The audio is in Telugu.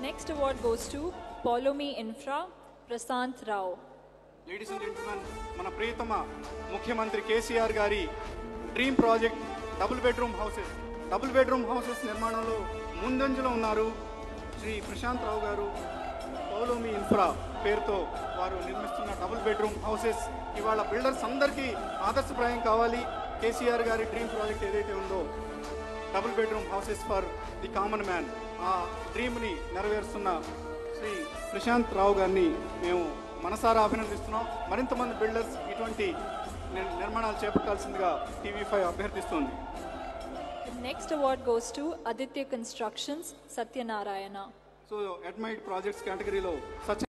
next award goes to Polomi Infra, Prasant Rao. Ladies and gentlemen మన ప్రియతమ ముఖ్యమంత్రి కేసీఆర్ గారి dream project double bedroom houses double bedroom houses నిర్మాణంలో ముందంజలో ఉన్నారు శ్రీ ప్రశాంత్ రావు గారు పౌలోమి ఇన్ఫ్రా పేరుతో వారు నిర్మిస్తున్న డబుల్ బెడ్రూమ్ హౌసెస్ ఇవాళ బిల్డర్స్ అందరికీ ఆదర్శప్రాయం కావాలి కేసీఆర్ గారి డ్రీమ్ ప్రాజెక్ట్ ఏదైతే ఉందో double bedroom houses for the common man ఆ డ్రీమ్ని నెరవేరుస్తున్న శ్రీ ప్రశాంత్ రావు గారిని మేము మనసారా అభినందిస్తున్నాం మరింత మంది బిల్డర్స్ ఇటువంటి నిర్- నిర్మాణాలు చేపట్టాల్సిందిగా టీవీ ఫైవ్ అభ్యర్థిస్తుంది The next award goes to Aditya Constructions, Satyanarayana. So admired projects కేటగిరీలో సచ్